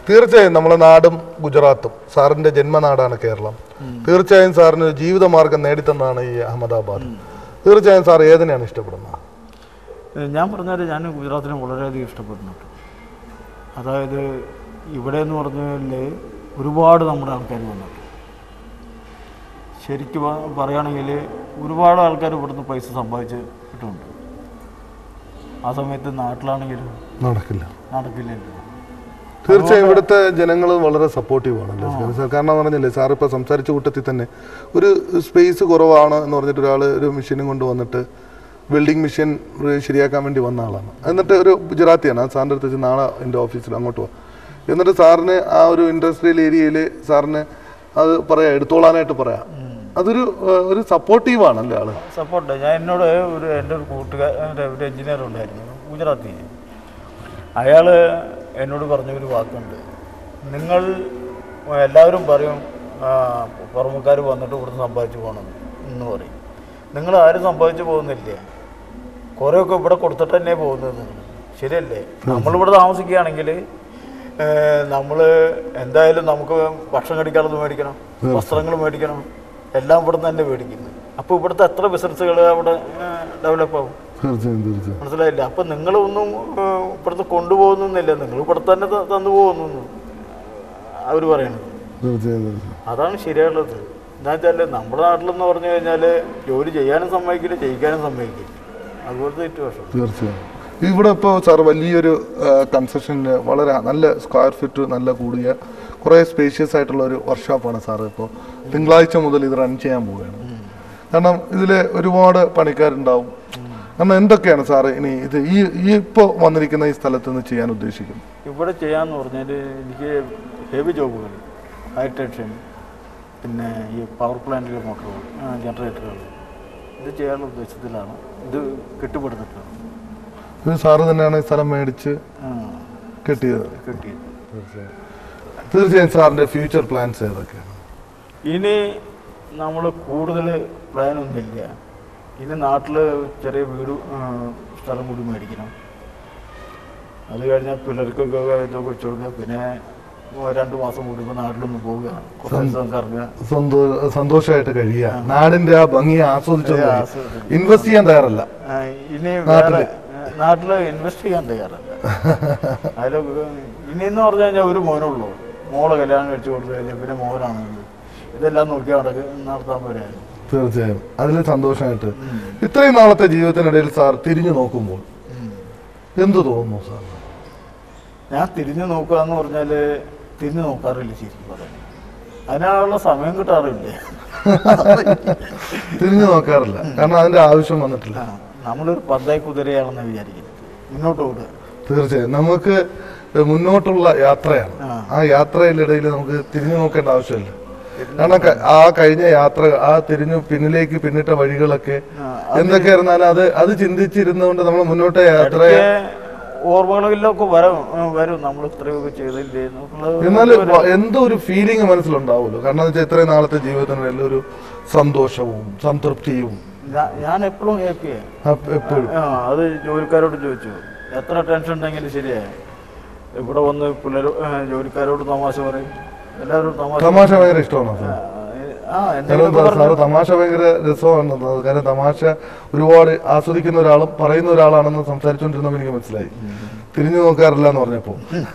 തീർച്ചയായും നമ്മളെ നാടും ഗുജറാത്തും സാറിന്റെ ജന്മനാടാണ് കേരളം തീർച്ചയായും സാറിന് ഒരു ജീവിതമാർഗം നേടിത്തന്നാണ് ഈ അഹമ്മദാബാദ് തീർച്ചയായും സാർ ഏതിനെയാണ് ഇഷ്ടപ്പെടുന്നത് ഏഹ് ഞാൻ പറഞ്ഞാൽ ഞാൻ ഗുജറാത്തിനെ വളരെയധികം ഇഷ്ടപ്പെടുന്നുണ്ട് അതായത് ഇവിടെ എന്ന് പറഞ്ഞാൽ ഒരുപാട് നമ്മുടെ ആൾക്കാർ വന്നിട്ടുണ്ട് ശരിക്കും പ- പറയുകയാണെങ്കിൽ ഒരുപാട് ആൾക്കാർ ഇവിടുന്ന് പൈസ സമ്പാദിച്ചിട്ടുണ്ട് ആ സമയത്ത് നാട്ടിലാണെങ്കിലും നടക്കില്ല നടക്കില്ലല്ലോ തീർച്ചയായും ഇവിടുത്തെ ജനങ്ങൾ വളരെ സപ്പോർട്ടീവ് ആണല്ലോ സാർ കാരണം പറഞ്ഞില്ലേ സാർ ഇപ്പോൾ സംസാരിച്ച കൂട്ടത്തിൽ തന്നെ ഒരു സ്പേസ് കുറവാണ് എന്ന് പറഞ്ഞിട്ട് ഒരാൾ ഒരു മെഷീനും കൊണ്ട് വന്നിട്ട് ബിൽഡിംഗ് മെഷീൻ ശരിയാക്കാൻ വേണ്ടി വന്ന ആളാണ് എന്നിട്ട് ഒരു ഗുജറാത്തിയാണ് ആ സാറിൻ്റെ അടുത്ത് വെച്ച് നാളെ എൻ്റെ ഓഫീസിൽ അങ്ങോട്ട് പോവാം എന്നിട്ട് സാറിന് ആ ഒരു ഇൻഡസ്ട്രിയൽ ഏരിയയിൽ സാറിന് അത് പറയാം എടുത്തോളാനായിട്ട് പറയാം അതൊരു ഏഹ്, ഒരു സപ്പോർട്ടീവ് ആണല്ലേ ആള് സപ്പോർട്ട് ഞാൻ എന്നോട് ഒരു എൻ്റെ ഒരു കൂട്ടുകാരൻ്റെ ഒരു എഞ്ചിനീയർ ഉണ്ടായിരുന്നു ഗുജറാത്തി അയാൾ എന്നോട് പറഞ്ഞ ഒരു വാക്കുണ്ട് നിങ്ങൾ എല്ലാവരും പറയും പുറമക്കാർ വന്നിട്ട് ഇവിടുന്ന് സമ്പാദിച്ചു പോകണം എന്ന് പറയും നിങ്ങൾ ആരും സമ്പാദിച്ചു പോകുന്നില്ല കുറേയൊക്കെ ഇവിടെ കൊടുത്തിട്ട് തന്നെ പോകുന്നത് നിങ്ങൾ ശരിയല്ലേ നമ്മളിവിടെ താമസിക്കുകയാണെങ്കിൽ നമ്മൾ എന്തായാലും നമുക്ക് ഭക്ഷണം കഴിക്കാനുള്ളത് മേടിക്കണം വസ്ത്രങ്ങൾ മേടിക്കണം എല്ലാം ഇവിടെ നിന്ന് തന്നെ മേടിക്കുന്നത് അപ്പോൾ ഇവിടുത്തെ എത്ര ബിസിനസ്സുകൾ അവിടെ ഡെവലപ്പ് ആവും തീർച്ചയായും തീർച്ചയായും മനസ്സിലായില്ല അപ്പം നിങ്ങളൊന്നും ഏഹ്, ഇവിടുത്തെ കൊണ്ടുപോകുന്നില്ല നിങ്ങൾ ഇവിടെ തന്നെ ത- തന്നു പോകുന്നു അവർ പറയണത് തീർച്ചയായും തീർച്ചയായും അതാണ് ശരിയായിട്ടുള്ളത് എന്താ വെച്ചാൽ നമ്മുടെ നാട്ടിലെന്ന് പറഞ്ഞു കഴിഞ്ഞാൽ ജോലി ചെയ്യാനും സമ്മതിക്കില്ല ചെയ്യിക്കാനും സമ്മതിക്കില്ല അതുപോലത്തെ സിറ്റുവേഷൻ തീർച്ചയായും ഇവിടെ ഇപ്പോൾ സാർ വലിയൊരു കൺസ്ട്രക്ഷൻ്റെ വളരെ നല്ല സ്ക്വയർ ഫീറ്റ് നല്ല കൂടിയ കുറേ സ്പേഷ്യസ് ആയിട്ടുള്ള ഒരു വർക്ക്ഷോപ്പാണ് സാർ ഇപ്പോൾ തിങ്കളാഴ്ച മുതൽ ഇത് റൺ ചെയ്യാൻ പോവുകയാണ് കാരണം ഇതിൽ ഒരുപാട് പണിക്കാരുണ്ടാവും കാരണം എന്തൊക്കെയാണ് സാർ ഇനി ഇത് ഈ ഈ ഇപ്പോൾ വന്നിരിക്കുന്ന ഈ സ്ഥലത്ത് നിന്ന് ചെയ്യാൻ ഉദ്ദേശിക്കുന്നത് ഇവിടെ ചെയ്യാന്ന് പറഞ്ഞാൽ എനിക്ക് ഹെവി ജോബുകൾ ഹൈ ടെൻഷൻ പിന്നെ ഈ പവർ പ്ലാന്റിലെ മോട്ടറുകൾ ജനറേറ്ററുകൾ ഇത് ചെയ്യാനുള്ള ഉദ്ദേശത്തിലാണ് ഇത് കെട്ടിപ്പടുത്തിട്ടുള്ളത് ഇത് സാറ് തന്നെയാണ് ഈ സ്ഥലം മേടിച്ച് ആ, കെട്ടിയത് കെട്ടിയത് തീർച്ചയായും സാറിൻ്റെ ഫ്യൂച്ചർ പ്ലാൻസ് ഏതൊക്കെയാണ് ഇനി നമ്മൾ കൂടുതൽ പ്ലാനൊന്നുമില്ല ഇനി നാട്ടിൽ ചെറിയ വീട് ആ, സ്ഥലം കൂടി മേടിക്കണം അത് കഴിഞ്ഞാൽ പിള്ളേർക്കൊക്കെ ഇതൊക്കെ വെച്ച് കൊടുക്കുക പിന്നെ രണ്ട് മാസം കൂടുമ്പോൾ നാട്ടിലൊന്ന് പോവുക കുറച്ച് ദിവസം കറങ്ങുക സന്തോ സന്തോഷമായിട്ട് കഴിയുക നാടിന്റെ ആ ഭംഗി ആസ്വദിച്ചു ആ, ആസ്വദിച്ച്. ഇൻവെസ്റ്റ് ചെയ്യാൻ തയ്യാറല്ല ആ, ഇനി വേറെ നാട്ടിൽ ഇൻവെസ്റ്റ് ചെയ്യാൻ തയ്യാറല്ല അതിലൊക്കെ ഇനിയെന്ന് പറഞ്ഞു കഴിഞ്ഞാൽ ഒരു മോനുള്ളൂ മോളെ കല്യാണം കഴിച്ചു കൊടുത്തു കഴിഞ്ഞാൽ പിന്നെ മോനാണ് ഇത്. ഇതെല്ലാം നോക്കി നടക്ക നടത്താൻ പോരായിരുന്നു തീർച്ചയായും അതിൽ സന്തോഷമായിട്ട് ഇത്രയും നാളത്തെ ജീവിതത്തിനിടയിൽ സാർ തിരിഞ്ഞു നോക്കുമ്പോൾ എന്തു തോന്നുന്നു സാർ ഞാൻ തിരിഞ്ഞു നോക്കുക എന്ന് പറഞ്ഞാൽ തിരിഞ്ഞു നോക്കാറില്ല ശരിക്കും പറയാൻ അതിനുള്ള സമയം കിട്ടാറില്ല തിരിഞ്ഞു നോക്കാറില്ല കാരണം അതിന്റെ ആവശ്യം വന്നിട്ടില്ല ആ, നമ്മളൊരു പന്തായി കുതിരയാണെന്ന് വിചാരിക്കുന്നത് മുന്നോട്ട് ഓടുക തീർച്ചയായും നമുക്ക് മുന്നോട്ടുള്ള യാത്രയാണ് ആ. ആ യാത്രയിലിടയിൽ നമുക്ക് തിരിഞ്ഞു നോക്കേണ്ട ആവശ്യമില്ല കാരണം ക- ആ കഴിഞ്ഞ യാത്ര ആ തിരിഞ്ഞു പിന്നിലേക്ക് പിന്നിട്ട വഴികളൊക്കെ ആ, എന്തൊക്കെ ഇരുന്നാലും അത് അത് ചിന്തിച്ചിരുന്നുകൊണ്ട് നമ്മൾ മുന്നോട്ട് യാത്ര ഇടയ്ക്ക് ഓർമ്മകളിലൊക്കെ വരും വരും നമ്മൾ ഇത്രയൊക്കെ ചെയ്തില്ലേ എന്നുള്ളത് എന്നാൽ എന്തോ ഒരു ഫീലിംഗ് മനസ്സിലുണ്ടാവുമല്ലോ കാരണം എന്ന് വെച്ചാൽ ഇത്രയും നാളത്തെ ജീവിതത്തിനിടയിൽ ഒരു സന്തോഷവും സംതൃപ്തിയും ഞാ- ഞാൻ എപ്പോഴും ഹാപ്പിയാണ് അപ്പ- എപ്പോഴും ആ അത് ജോലിക്കാരോട് ചോദിച്ചു എത്ര ടെൻഷൻ ഉണ്ടെങ്കിലും ശരിയാ ഇവിടെ വന്ന് പിള്ളേർ ജോലിക്കാരോട് തമാശ പറയും എല്ലാവരും തമാശ തമാശ ഭയങ്കര ഇഷ്ടമാണ് സാർ ആ എന്തെങ്കിലും കാരണം സാറ് തമാശ ഭയങ്കര രസമാണ് കാരണം തമാശ ഒരുപാട് ആസ്വദിക്കുന്ന ഒരാളും പറയുന്ന ഒരാളാണെന്ന് സംസാരിച്ചുകൊണ്ടിരുന്നപ്പോൾ എനിക്ക് മനസ്സിലായി തിരിഞ്ഞു നോക്കാറില്ല എന്ന് പറഞ്ഞപ്പോൾ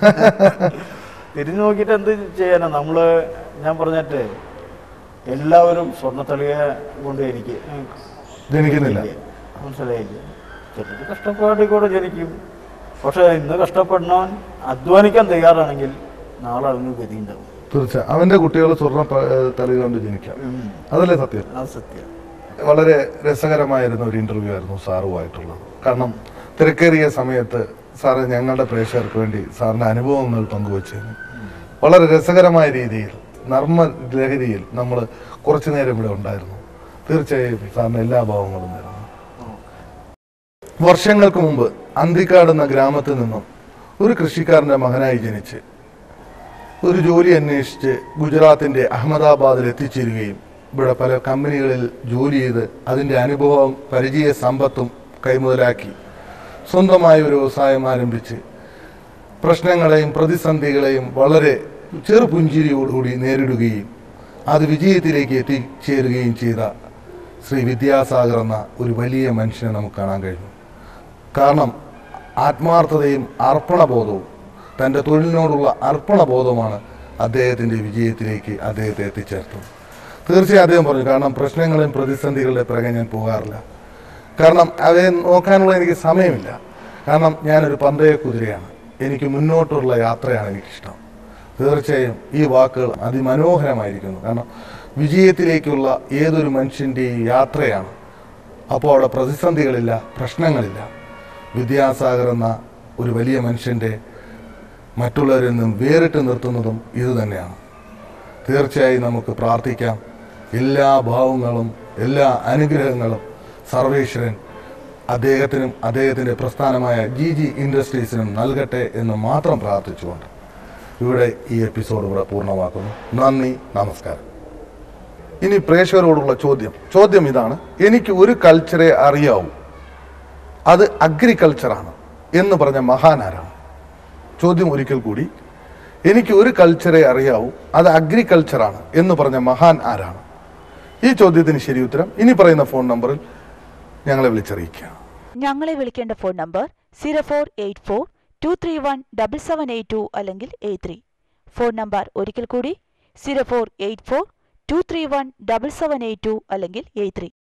തിരിഞ്ഞു നോക്കിയിട്ട് എന്ത് ചെയ്യാനാ നമ്മള് ഞാൻ പറഞ്ഞിട്ട് എല്ലാവരും സ്വർണ്ണത്തളിക കൊണ്ട് എനിക്ക് ജനിക്കുന്നില്ല മനസ്സിലായില്ല ചിലർ കഷ്ടപ്പാടിൽ കൂടെ ജനിക്കും പക്ഷെ ഇന്ന് കഷ്ടപ്പെടണവൻ അധ്വാനിക്കാൻ തയ്യാറാണെങ്കിൽ നാളെ അവന് ഗതി ഉണ്ടാവും തീർച്ചയായും അവന്റെ കുട്ടികൾ സ്വർണ്ണ പ- ഏഹ് തലയിൽ കൊണ്ട് ജനിക്കാം ഉം. അതല്ലേ സത്യം അത് സത്യം വളരെ രസകരമായിരുന്ന ഒരു ഇന്റർവ്യൂ ആയിരുന്നു സാറുമായിട്ടുള്ളത് കാരണം തിരക്കേറിയ സമയത്ത് സാറ് ഞങ്ങളുടെ പ്രേക്ഷകർക്ക് വേണ്ടി സാറിന്റെ അനുഭവങ്ങൾ പങ്കുവച്ചതിന് വളരെ രസകരമായ രീതിയിൽ നർമ്മ ലഹരിയിൽ നമ്മൾ കുറച്ചു നേരം ഇവിടെ ഉണ്ടായിരുന്നു തീർച്ചയായും സാറിന് എല്ലാ ഭാവങ്ങളും നേരുന്നു വർഷങ്ങൾക്ക് മുമ്പ് അന്തിക്കാട് എന്ന ഗ്രാമത്തിൽ നിന്നും ഒരു കൃഷിക്കാരന്റെ മകനായി ജനിച്ച് ഒരു ജോലി അന്വേഷിച്ച് ഗുജറാത്തിന്റെ അഹമ്മദാബാദിൽ എത്തിച്ചേരുകയും ഇവിടെ പല കമ്പനികളിൽ ജോലി ചെയ്ത് അതിൻ്റെ അനുഭവം പരിചയ സമ്പത്തും കൈമുതലാക്കി സ്വന്തമായ ഒരു വ്യവസായം ആരംഭിച്ച് പ്രശ്നങ്ങളെയും പ്രതിസന്ധികളെയും വളരെ ചെറുപുഞ്ചിരിയോടുകൂടി നേരിടുകയും അത് വിജയത്തിലേക്ക് എത്തിച്ചേരുകയും ചെയ്ത ശ്രീ വിദ്യാസാഗർ എന്ന ഒരു വലിയ മനുഷ്യനെ നമുക്ക് കാണാൻ കഴിഞ്ഞു കാരണം ആത്മാർത്ഥതയും അർപ്പണബോധവും തൻ്റെ തൊഴിലിനോടുള്ള അർപ്പണബോധവുമാണ് അദ്ദേഹത്തിൻ്റെ വിജയത്തിലേക്ക് അദ്ദേഹത്തെ എത്തിച്ചേർത്തത് തീർച്ചയായും അദ്ദേഹം പറഞ്ഞു കാരണം പ്രശ്നങ്ങളെയും പ്രതിസന്ധികളുടെ പിറകെ ഞാൻ പോകാറില്ല കാരണം അവയെ നോക്കാനുള്ള എനിക്ക് സമയമില്ല കാരണം ഞാനൊരു പന്തയ കുതിരയാണ് എനിക്ക് മുന്നോട്ടുള്ള യാത്രയാണ് എനിക്കിഷ്ടം തീർച്ചയായും ഈ വാക്കുകൾ അതിമനോഹരമായിരിക്കുന്നു കാരണം വിജയത്തിലേക്കുള്ള ഏതൊരു മനുഷ്യൻ്റെയും യാത്രയാണ് അപ്പോൾ അവിടെ പ്രതിസന്ധികളില്ല പ്രശ്നങ്ങളില്ല വിദ്യാസാഗർ എന്ന ഒരു വലിയ മനുഷ്യൻ്റെ മറ്റുള്ളവരിൽ നിന്നും വേറിട്ട് നിർത്തുന്നതും ഇത് തന്നെയാണ് തീർച്ചയായും നമുക്ക് പ്രാർത്ഥിക്കാം എല്ലാ ഭാവങ്ങളും എല്ലാ അനുഗ്രഹങ്ങളും സർവേശ്വരൻ അദ്ദേഹത്തിനും അദ്ദേഹത്തിൻ്റെ പ്രസ്ഥാനമായ ജി ജി ഇൻഡസ്ട്രീസിനും നൽകട്ടെ എന്ന് മാത്രം പ്രാർത്ഥിച്ചുകൊണ്ട് ഇവിടെ ഈ എപ്പിസോഡ് ഇവിടെ പൂർണ്ണമാക്കുന്നു നന്ദി നമസ്കാരം ഇനി പ്രേക്ഷകരോടുള്ള ചോദ്യം ചോദ്യം ഇതാണ് എനിക്ക് ഒരു കൾച്ചറെ അറിയാവൂ അത് അഗ്രികൾച്ചറാണ് എന്ന് പറഞ്ഞ മഹാനാരാണ് ചോദ്യം ഒരിക്കൽ കൂടി എനിക്ക് ഒരു കൾച്ചറെ അറിയാവൂ അത് അഗ്രികൾച്ചറാണ് എന്ന് പറഞ്ഞ മഹാൻ ആരാണ് ഈ ചോദ്യത്തിന് ശരി ഉത്തരം ഇനി പറയുന്ന ഫോൺ നമ്പറിൽ ഞങ്ങളെ വിളിച്ചറിയിക്കുക ഞങ്ങളെ വിളിക്കേണ്ട phone number zero four eight four two three one double seven eight two അല്ലെങ്കിൽ എയ്റ്റ് ത്രീ ഫോൺ നമ്പർ ഒരിക്കൽ കൂടി zero four eight four two three one double seven eight two അല്ലെങ്കിൽ എയ്റ്റ് ത്രീ